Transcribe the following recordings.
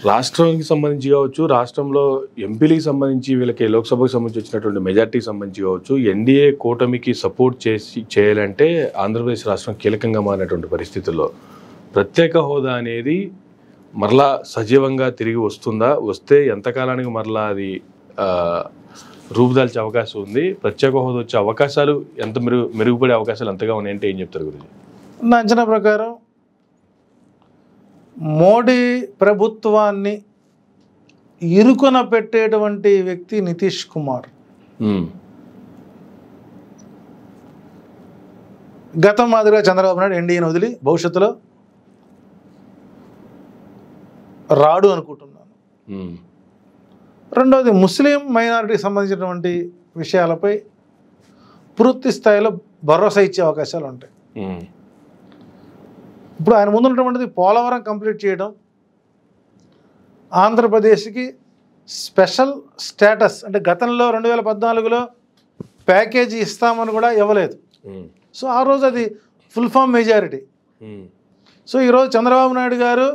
రాష్ట్రానికి సంబంధించి కావచ్చు రాష్ట్రంలో ఎంపీలకు సంబంధించి వీళ్ళకి లోక్సభకు సంబంధించి వచ్చినటువంటి మెజార్టీకి సంబంధించి కావచ్చు ఎన్డీఏ కూటమికి సపోర్ట్ చేసి చేయాలంటే ఆంధ్రప్రదేశ్ రాష్ట్రం కీలకంగా మారినటువంటి పరిస్థితుల్లో ప్రత్యేక హోదా అనేది మరలా సజీవంగా తిరిగి వస్తుందా వస్తే ఎంతకాలానికి మరలా అది ఆ, రూపుదాల్చే అవకాశం ఉంది ప్రత్యేక హోదా వచ్చే అవకాశాలు ఎంత మెరుగు మెరుగుపడే అవకాశాలు ఎంతగా ఉన్నాయంటే ఏం చెప్తారు గురించి నా అంచనా ప్రకారం మోడీ ప్రభుత్వాన్ని ఇరుకున పెట్టేటువంటి వ్యక్తి నితీష్ కుమార్ గతం మాదిరిగా చంద్రబాబు నాయుడు ఎన్డీఏని వదిలి భవిష్యత్తులో రాడు అనుకుంటున్నాను రెండవది ముస్లిం మైనారిటీకి సంబంధించినటువంటి విషయాలపై పూర్తి స్థాయిలో భరోసా ఇచ్చే అవకాశాలు ఉంటాయి ఇప్పుడు ఆయన ముందు ఉన్నటువంటిది పోలవరం కంప్లీట్ చేయడం ఆంధ్రప్రదేశ్కి స్పెషల్ స్టేటస్ అంటే గతంలో రెండు వేల పద్నాలుగులో ప్యాకేజీ ఇస్తామని కూడా ఇవ్వలేదు సో ఆ రోజు అది ఫుల్ ఫామ్ మెజారిటీ సో ఈరోజు చంద్రబాబు నాయుడు గారు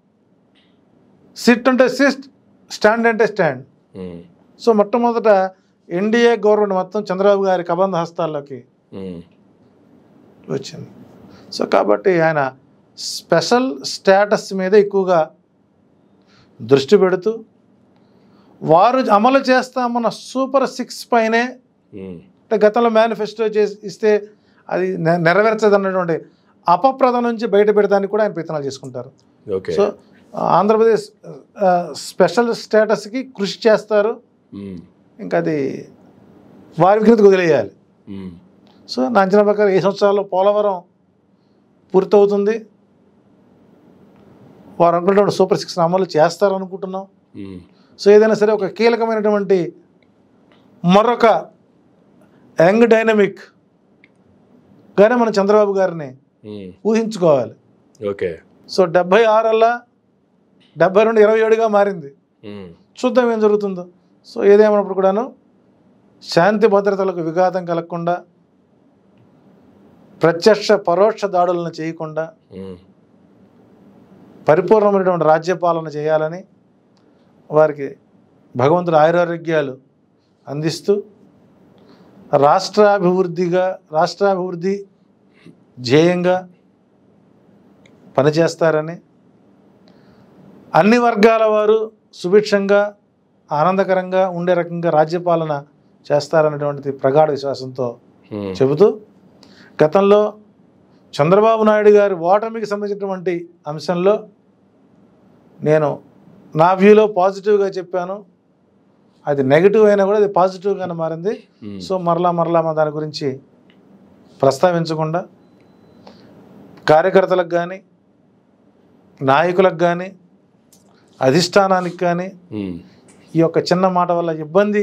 సిట్ అంటే సిట్ స్టాండ్ అంటే స్టాండ్ సో మొట్టమొదట ఎన్డీఏ గవర్నమెంట్ మొత్తం చంద్రబాబు గారి కబంధ హస్తాల్లోకి వచ్చింది సో కాబట్టి ఆయన స్పెషల్ స్టేటస్ మీద ఎక్కువగా దృష్టి పెడుతూ వారు అమలు చేస్తామన్న సూపర్ సిక్స్ పైనే అంటే గతంలో మేనిఫెస్టో చేసి ఇస్తే అది నె- నెరవేర్చదన్నటువంటి అపప్రద నుంచి బయట పెడతానికి కూడా ఆయన ప్రయత్నాలు చేసుకుంటారు ఓకే సో ఆంధ్రప్రదేశ్ ఆ, స్పెషల్ స్టేటస్కి కృషి చేస్తారు ఇంకా అది వారి విజ్ఞతకు వదిలేయాలి సో నా అంచనా ప్రకారం ఏ సంవత్సరాల్లో పోలవరం పూర్తవుతుంది వారు అనుకున్నటువంటి సూపర్ సిక్స్ అమలు చేస్తారు అనుకుంటున్నాం సో ఏదైనా సరే ఒక కీలకమైనటువంటి మరొక యంగ్ డైనమిక్ గానే మన చంద్రబాబు గారిని ఊహించుకోవాలి ఓకే సో డెబ్భై ఆరల్లా డెబ్బై రెండు ఇరవై ఏడుగా మారింది చూద్దాం ఏం జరుగుతుందో సో ఏదేమైనప్పుడు కూడాను శాంతి భద్రతలకు విఘాతం కలగకుండా ప్రత్యక్ష పరోక్ష దాడులను చేయకుండా పరిపూర్ణమైనటువంటి రాజ్యపాలన చేయాలని వారికి భగవంతుడు ఆయురారోగ్యాలు అందిస్తూ రాష్ట్రాభివృద్ధిగా రాష్ట్రాభివృద్ధి ధ్యేయంగా పనిచేస్తారని అన్ని వర్గాల వారు సుభిక్షంగా ఆనందకరంగా ఉండే రకంగా రాజ్యపాలన చేస్తారనేటువంటిది ప్రగాఢ విశ్వాసంతో చెబుతూ గతంలో చంద్రబాబు నాయుడు గారి ఓటమికి సంబంధించినటువంటి అంశంలో నేను నా వ్యూలో పాజిటివ్గా చెప్పాను అది నెగిటివ్ అయినా కూడా అది పాజిటివ్గానే మారింది సో మరలా మరలా మా దాని గురించి ప్రస్తావించకుండా కార్యకర్తలకు కానీ నాయకులకు కానీ అధిష్టానానికి కానీ ఈ యొక్క చిన్న మాట వల్ల ఇబ్బంది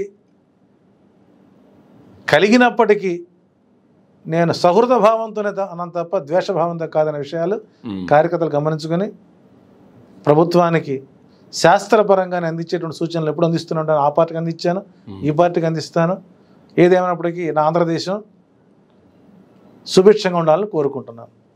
కలిగినప్పటికీ నేను సహృద భావంతోనే త- అన్నంత తప్ప ద్వేషభావంతో కాదనే విషయాలు కార్యకర్తలు గమనించుకొని ప్రభుత్వానికి శాస్త్రపరంగానే అందించేటువంటి సూచనలు ఎప్పుడు అందిస్తూనే ఉంటాను ఆ పార్టీకి అందించాను ఈ పార్టీకి అందిస్తాను ఏదేమైనప్పటికీ నా ఆంధ్రదేశం సుభిక్షంగా ఉండాలని కోరుకుంటున్నాను